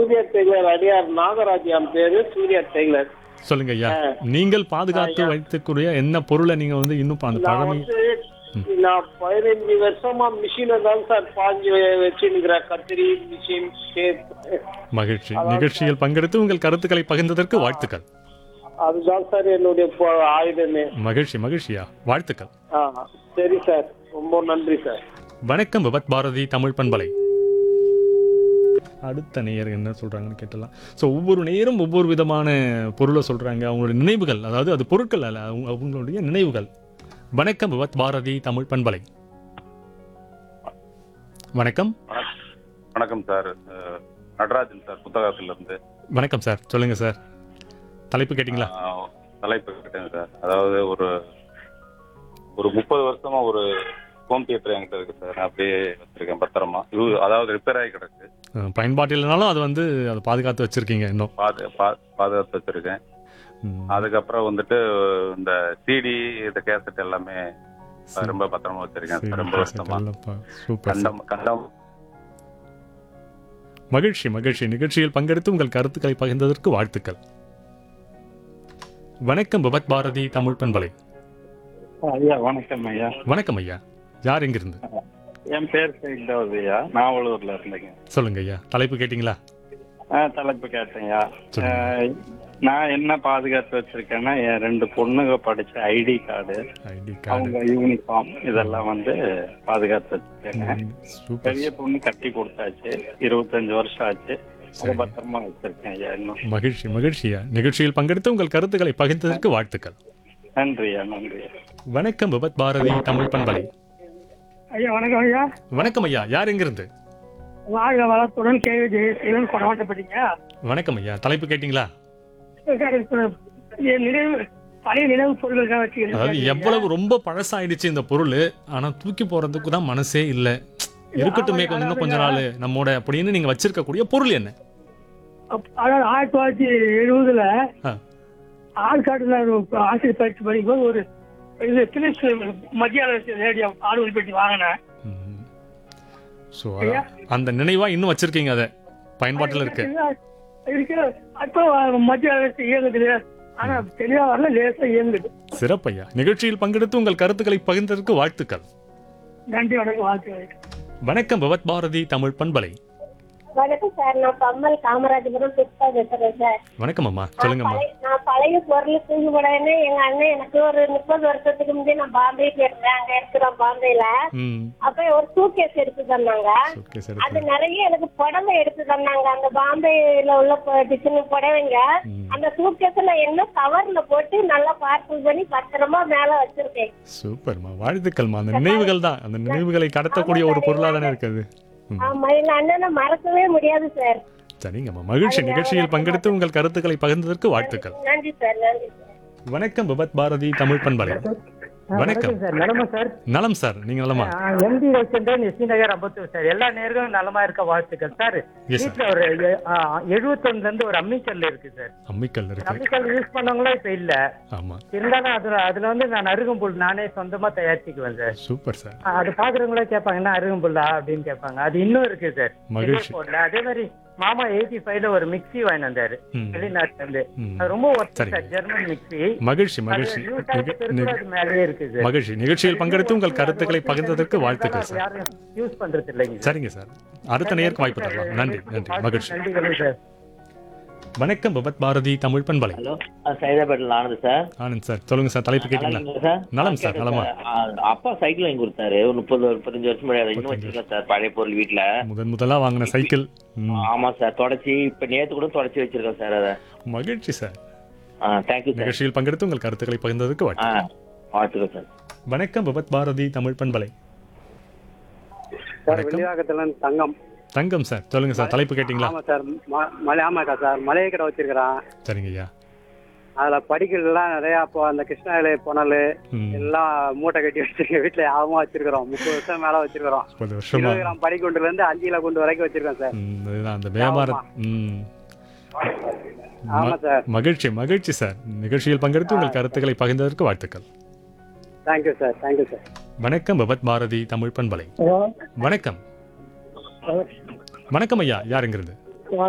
Surya Taylor அடியார் நாகராஜ் என் பேரு Surya Taylor சொல்லுங்க ஐயா நீங்கள் பாதுகாத்து வைத்துக்கூடிய என்ன பொருளை நீங்க வந்து இன்னும் அந்த நான் பழமை வந்து நான் பதினஞ்சு வருஷமா மிஷினை தான் சார் பாஞ்சு வச்சுருக்கிறேன் கத்திரி மிஷின் ஷேப் மகிழ்ச்சி நிகழ்ச்சியில் பங்கெடுத்து உங்கள் கருத்துக்களை பகிர்ந்ததற்கு வாழ்த்துக்கள் அதுதான் சார் என்னுடைய பொ- ஆயுதமே மகிழ்ச்சி மகிழ்ச்சியா வாழ்த்துக்கள் ஆ சரி சார் ரொம்ப நன்றி சார் வணக்கம் விபத் பாரதி தமிழ் பண்பலை அடுத்த நேயர் என்ன சொல்றாங்கன்னு கேட்டலாம் ஸோ ஒவ்வொரு நேயரும் ஒவ்வொரு விதமான பொருளை சொல்றாங்க அவங்களுடைய நினைவுகள் அதாவது அது பொருட்கள் அல்ல அவங்க- அவங்களுடைய நினைவுகள் வணக்கம் விபத் பாரதி தமிழ் பண்பலை வணக்கம் வணக்கம் சார் அஹ், நடராஜன் சார் புத்தகத்துல இருந்து வணக்கம் சார் சொல்லுங்க சார் தலைப்பு கேட்டிங்களா அஹ், தலைப்பு கேட்டேன் சார் அதாவது ஒரு ஒரு முப்பது வருஷமா ஒரு ஹோம் தியேட்டர் என்கிட்ட இருக்கு சார் நான் அப்படியே வச்சிருக்கேன் பத்திரமா இது அதாவது ரிப்பேர் ஆகி கிடக்கு அஹ், பயன்பாட்டு இல்லைனாலும் அது வந்து அதை பாதுகாத்து வச்சிருக்கீங்க இன்னும் பாது பா- பாதுகாத்து வச்சிருக்கேன் ம், அதுக்கப்புறம் வந்துட்டு இந்த சிடி இந்த கேசட் எல்லாமே ரொம்ப பத்திரமா வச்சிருக்கேன் சரி, சார் ரொம்ப வருஷமா நல்லப்பா. Super sir. கண்டம் கண்டம் மகிழ்ச்சி மகிழ்ச்சி நிகழ்ச்சியில் பங்கெடுத்து உங்கள் கருத்துக்களை பகிர்ந்ததற்கு வாழ்த்துக்கள் வணக்கம் விபத் பாரதி தமிழ் பண்பலை ஐயா வணக்கம் ஐயா வணக்கம் ஐயா யார் எங்கிருந்து என் பேர் சைதாவது ஐயா நாவலூர்ல இருந்தேங்க சொல்லுங்க ஐயா தலைப்பு கேட்டிங்களா ஆ தலைப்பு கேட்டேன்யா சொல்லுங்க. ஆஹ், நான் என்ன பாதுகாத்து வச்சிருக்கேன்னா என் ரெண்டு பொண்ணுங்க படிச்ச ஐடி கார்டு ஐடி அவங்க கார்டு யூனிஃபார்ம் இதெல்லாம் வந்து பாதுகாத்து வச்சிருக்கேங்க சூப்பர் பெரிய பொண்ணு கட்டி கொடுத்தாச்சு இருபத்தஞ்சு வருஷம் ஆச்சு அதை சரி. பத்திரமா வச்சிருக்கேன் ஐயா இன்னும் மகிழ்ச்சி மகிழ்ச்சியா நிகழ்ச்சியில் பங்கெடுத்து உங்கள் கருத்துக்களை பகிர்ந்ததற்கு வாழ்த்துக்கள் நன்றியா நன்றியா வணக்கம் விபத் பாரதி தமிழ் பண்பலை ஐயா வணக்கம் ஐயா வணக்கம் ஐயா யார் எங்கிருந்து வாழ்க வளத்துடன் கேள்வி ஜெயசீலன் கொடமாட்டப்பட்டீங்க வணக்கம் ஐயா தலைப்பு கேட்டிங்களா சார் இப்ப என் நினைவு பழைய நினைவு பொருளுக்காக அதாவது வச்சுக்கிறேன் எவ்வளவு ரொம்ப பழசாயிடுச்சு இந்த பொருள் ஆனா தூக்கி போறதுக்கு தான் மனசே இல்ல இருக்கட்டுமே கொஞ்சம் இன்னும் கொஞ்ச நாள் நம்மோட அப்படின்னு நீங்க வச்சிருக்கக்கூடிய பொருள் என்ன அதாவது ஆயிரத்தி தொள்ளாயிரத்தி எழுபதுல ஆ. ஆற்காட்டுல ஒரு ஆசிரியர் பயிற்சி படிக்கும்போது ஒரு இது பிலிப்ஸ் மத்திய அரசு ரேடியோ ஆளுநர் பெட்டி வாங்கினேன் ஸோ அந்த நினைவா இன்னும் வச்சிருக்கீங்க அதை பயன்பாட்டில் இருக்கு இருக்கு அப்போ மத்திய அரசு இயங்குது ஆனா தெளிவா வரல லேசா இயங்குது சிறப்பையா நிகழ்ச்சியில் பங்கெடுத்து உங்கள் கருத்துக்களை பகிர்ந்ததற்கு வாழ்த்துக்கள் நன்றி வணக்கம் வாழ்த்துக்கள் வணக்கம் பவத் பாரதி தமிழ் பண்பலை வணக்கம் சார் நான் பம்மல் காமராஜபுரம் புஷ்பா பேசுறேன் சார் வணக்கம் அம்மா நான் சொல்லுங்கம்மா பழைய நான் பழைய பொருள் தூக்கி போடன்னு எங்க அண்ணன் எனக்கு ஒரு முப்பது வருஷத்துக்கு முந்தைய நான் பாம்பே போயிருந்தேன் அங்க இருக்கிறோம் பாம்பேல ம் அப்ப ஒரு சூட்கேஸ் எடுத்து தந்தாங்க ஓகே அது சிறப்பு நிறைய எனக்கு புடவை எடுத்து தந்தாங்க அந்த பாம்பேல உள்ள டிசைன் புடவைங்க ம். அந்த சூட்கேஸ் நான் என்ன கவர்ல போட்டு நல்லா பார்சல் பண்ணி பத்திரமா மேல வச்சிருக்கேன் சூப்பர்மா வாழ்த்துக்கள்மா அந்த நினைவுகள் தான் அந்த நினைவுகளை கடத்தக்கூடிய ஒரு பொருளாக தானே இருக்குது ம். ஆமா எங்க அண்ணனை மறக்கவே முடியாது சார் சரிங்கம்மா மகிழ்ச்சி நிகழ்ச்சியில் பங்கெடுத்து உங்கள் கருத்துக்களை பகிர்ந்ததற்கு வாழ்த்துக்கள் நன்றி சார் நன்றி சார் வணக்கம் விபத் பாரதி தமிழ் பண்பலை வணக்கம் சார் நலமா சார் நலம் சார் நீங்க நலமா MD Ravichandran SD Nagar Ambattur sir எல்லா நேர்களும் நலமா இருக்க வாழ்த்துக்கள் சார் Yes, sir. வீட்டுல ஒரு எழுபத்தொன்னுல இருந்து ஒரு அம்மிக்கல் இருக்கு சார் அம்மிக்கல் இருக்கு அம்மிக்கல் யூஸ் பண்ணவங்களும் இப்ப இல்ல ஆமா இருந்தாலும் அதுல அதுல வந்து நான் அருகம்புல் நானே சொந்தமா தயாரிச்சுக்குவேன் சார் சூப்பர் சார் ஆ, அது பாக்குறவங்களே கேட்பாங்க என்ன அருகம்புல்லா அப்படின்னு கேட்பாங்க அது இன்னும் இருக்கு சார் மகிழ்ச்சி. இதே போல அதே மாதிரி மாமா எயிட்டி ஃபைவ்ல ஒரு மிக்ஸி வாங்கி வந்தாரு ம். வெளிநாட்டுல இருந்து ம். அது ரொம்ப ஒர்க் சரிங்க. சார் ஜெர்மன் மிக்ஸி மகிழ்ச்சி அது மகிழ்ச்சி யூஸ் ஆகிட்டு நிக- பிறகு நிக- அது மேலேயே இருக்கு சார் மகிழ்ச்சி நிகழ்ச்சியில் பங்கெடுத்து உங்கள் கருத்துக்களை பகிர்ந்ததற்கு வாழ்த்துக்கள் சார் யாரும் யூஸ் பண்றது இல்லைங்க சரிங்க சார் அடுத்த நேருக்கு வாய்ப்பு தரலாம் நன்றி நன்றி மகிழ்ச்சி நன்றி சார் வணக்கம் பபத் பாரதி தமிழ் பண்பலை ஹலோ சைதாபேட்டில் ஆனது சார் ஆனந்த் சார் சொல்லுங்க சார் தலைப்பு நல்லா கேட்டீங்களா இருக்கீங்களா சார் நலம் ஆ, சார், கேட்டேன் நலமா? சார். ஆ, அப்பா சைக்கிள் வாங்கி கொடுத்தாரு ஒரு முப்பது முப்பத்தஞ்சு வருஷம் முன்னாடி அதை இன்னும் வச்சிருக்கேன் சார் பழைய பொருள் வீட்டுல முதன் முதலா வாங்கின சைக்கிள் ம், ஆமா சார் தொடச்சி இப்ப நேத்து கூட தொடச்சி வச்சிருக்கேன் சார் அதை மகிழ்ச்சி சார் தேங்க்யூ சார் நிகழ்ச்சியில் பங்கெடுத்து உங்கள் கருத்துக்களை பகிர்ந்ததற்கு ஆ வாழ்த்து வாழ்த்துக்கள் சார் வணக்கம் பபத் பாரதி தமிழ் பண்பலை சார் வணக்கம். வெளியாகத்துல இருந்து தங்கம் தங்கம் சார் சொல்லுங்க சார் தலைப்பு கேட்டீங்களா ஆமா சார் ம- மலை ஆமாக்கா சார் மளிகை கடை வச்சிருக்கிறேன் சரிங்க ஐயா அதுல படிக்கிறதுலாம் நிறைய இப்போ அந்த கிருஷ்ணகிரி புனல் ம், எல்லாம் மூட்டை கட்டி வச்சிருக்கேன் வீட்டுல யாபமா வச்சிருக்கிறோம் முப்பது வருஷம் மேல வச்சிருக்கிறோம் முப்பது வருஷமா இருபது கிராம் படிக்குண்டுல இருந்து அஞ்சு கிலோ குண்டு வரைக்கும் வச்சிருக்கேன் சார் ம், இதுதான் அந்த வியாபார ம் ஆமா சார் மகிழ்ச்சி மகிழ்ச்சி சார் நிகழ்ச்சியில் பங்கெடுத்து உங்கள் கருத்துக்களை பகிர்ந்ததற்கு வாழ்த்துக்கள் தேங்க்யூ சார் தேங்க்யூ சார் வணக்கம் பபத் பாரதி தமிழ் பண்பலை வணக்கம் வணக்கம் ஐயா யாருங்கிறது